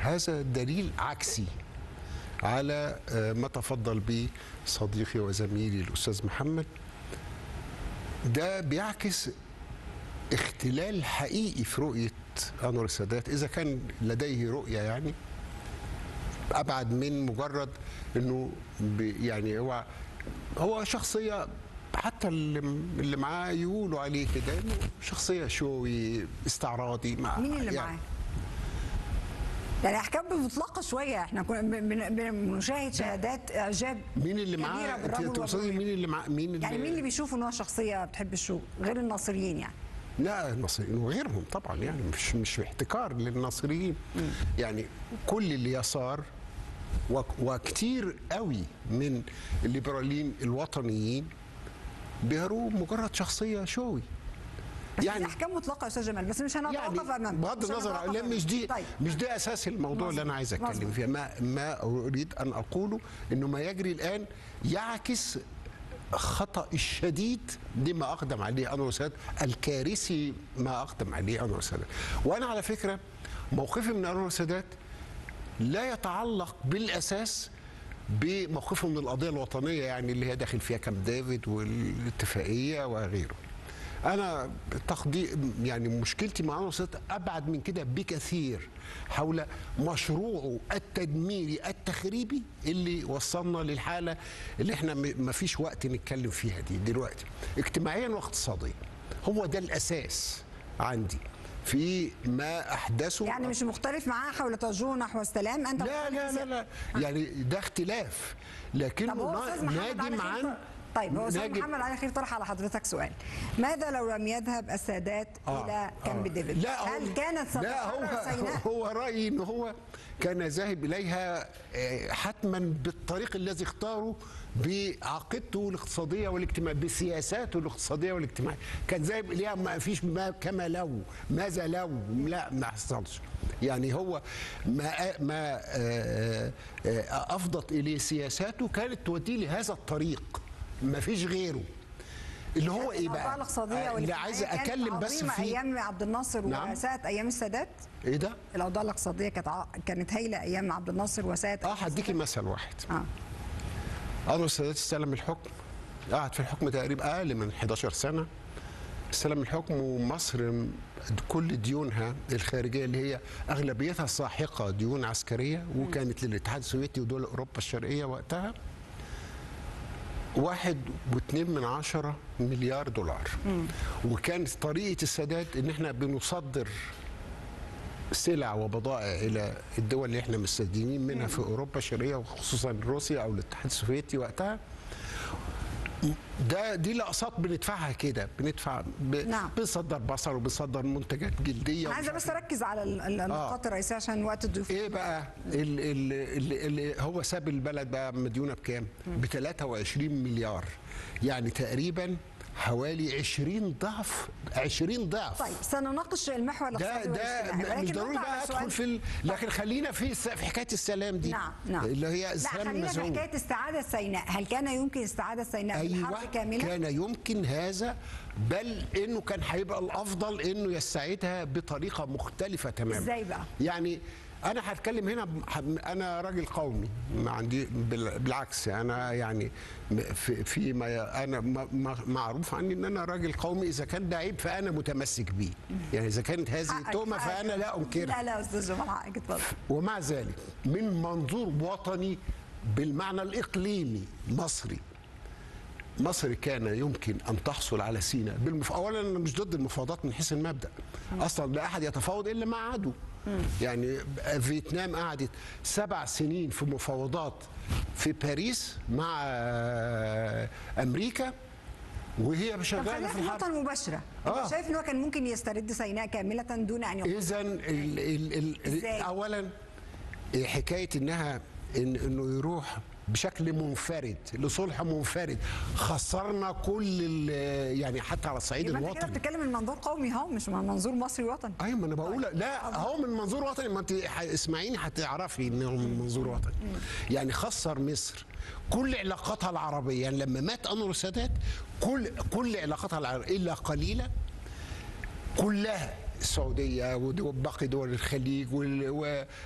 هذا دليل عكسي على آه، ما تفضل به صديقي وزميلي الاستاذ محمد ده بيعكس اختلال حقيقي في رؤيه انور السادات اذا كان لديه رؤيه يعني ابعد من مجرد انه بي- يعني هو هو شخصيه حتى اللي اللي معاه يقولوا عليه كده انه شخصيه شوي استعراضي مع مين اللي يعني معاه؟ يعني احكام مطلقه شويه احنا كنا بن- بن- بنشاهد شهادات اعجاب مين اللي كبيرة معاه انت بالرجل تقصدي والمرأة. مين اللي معاه مين اللي يعني مين اللي بيشوف ان هو شخصيه بتحب الشو غير الناصريين يعني لا الناصريين وغيرهم طبعا يعني مش مش في احتكار للناصريين يعني كل اليسار وك- وكتير قوي من الليبراليين الوطنيين بيروه مجرد شخصيه شوي بس يعني احكام مطلقه يا استاذ جمال بس مش يعني هنتوقف امام بغض مش النظر هنتوقف لا أمام. مش دي طيب مش ده اساس الموضوع اللي انا عايز اتكلم مظبوط. فيه ما ما اريد ان اقوله انه ما يجري الان يعكس خطا الشديد لما اقدم عليه انور السادات الكارثي ما اقدم عليه انور السادات وانا على فكره موقفي من انور السادات لا يتعلق بالاساس بموقفه من القضيه الوطنيه يعني اللي هي داخل فيها كامب ديفيد والاتفاقيه وغيره انا تقدي يعني مشكلتي مع انور السادات ابعد من كده بكثير حول مشروعه التدميري التخريبي اللي وصلنا للحاله اللي احنا ما فيش وقت نتكلم فيها دي دلوقتي اجتماعيا واقتصاديا هو ده الاساس عندي في ما احدثه يعني مش مختلف معاه حول توجهه نحو السلام انت لا لا لا لا يعني ده اختلاف لكنه طب هو استاذ محمد علي ناجم خير عن طرح- طيب هو استاذ ناجم- محمد علي خير طرح على حضرتك سؤال ماذا لو لم يذهب السادات آه، الى كامب آه. ديفيد لا هل هو- كانت لا هو ستتحرر سيناء هو رايي ان هو كان ذاهب اليها آه، حتما بالطريق الذي اختاره بعقيدته الاقتصاديه والاجتماعيه بسياساته الاقتصاديه والاجتماعيه كان ذاهب اليها ما فيش ما كما لو ماذا لو لا ما حصلش يعني هو ما ما آه، آه، افضت اليه سياساته كانت توديه لهذا الطريق ما فيش غيره اللي هو ايه الاوضاع بقى الاقتصاديه اللي والاجتماعية عايز كانت اكلم بس عظيمة فيه ايام عبد الناصر نعم. وساءت ايام السادات ايه ده الاوضاع الاقتصاديه كانت ع- كانت هايله ايام عبد الناصر وساءت اه أيام هديكي السادات. مثل واحد اه انور السادات استلم الحكم قعد في الحكم تقريبا اقل من 11 سنه استلم الحكم ومصر كل ديونها الخارجيه اللي هي اغلبيتها ساحقه ديون عسكريه وكانت للاتحاد السوفيتي ودول اوروبا الشرقيه وقتها واحد واتنين من عشرة مليار دولار وكانت طريقة السداد ان احنا بنصدر سلع وبضائع الى الدول اللي احنا مستدينين منها في اوروبا الشرقيه وخصوصا روسيا او الاتحاد السوفيتي وقتها ده دي الاقساط بندفعها كده بندفع ب... نعم. بنصدر بصل وبنصدر منتجات جلديه انا عايزه ومش بس اركز على ال- ال- النقاط الرئيسيه عشان وقت الضيوف ايه بقى اللي هو ساب البلد بقى مديونه بكام؟ ب 23 مليار يعني تقريبا حوالي 20 ضعف 20 ضعف طيب سنناقش المحور ده الاقتصادي ده والاجتماعي مش ولكن ضروري نرجع بقى لسؤال- ادخل في ال... لكن خلينا في الس- في حكايه السلام دي نعم نعم اللي هي لا السلام خلينا في المزعوم حكايه استعاده سيناء هل كان يمكن استعاده سيناء ايوه بالحرب كامله كان يمكن هذا بل انه كان هيبقى الافضل انه يستعيدها بطريقه مختلفه تماما إزاي بقى؟ يعني انا هتكلم هنا ب- انا راجل قومي ما عندي بال- بالعكس انا يعني م- في في ما انا ما- ما- معروف عني ان انا راجل قومي اذا كان ده عيب فانا متمسك بيه يعني اذا كانت هذه حقك- تهمه حقك. فانا لا انكرها لا لا استاذ جمال حقك اتفضل ومع ذلك من منظور وطني بالمعنى الاقليمي مصري مصر كان يمكن ان تحصل على سيناء بالمف... اولا انا مش ضد المفاوضات من حيث المبدا اصلا لا احد يتفاوض الا مع عدو يعني فيتنام قعدت سبع سنين في مفاوضات في باريس مع آه، امريكا وهي طب شغاله خلينا في في النقطه الحرب المباشره آه. انت شايف ان هو كان ممكن يسترد سيناء كامله دون ان يقوم اذا ال ال ال إزاي؟ اولا حكايه انها إن انه يروح بشكل منفرد لصلح منفرد خسرنا كل ال- يعني حتى على الصعيد يبقى انت كده الوطني بتتكلم من منظور قومي اهو مش من منظور مصري وطني ايوه ما انا بقول لا هو من منظور وطني ما انت ح- اسمعيني هتعرفي انه من منظور وطني يعني خسر مصر كل علاقاتها العربيه يعني لما مات انور السادات كل كل علاقاتها العربيه الا قليله كلها السعوديه وباقي دول الخليج وال- و-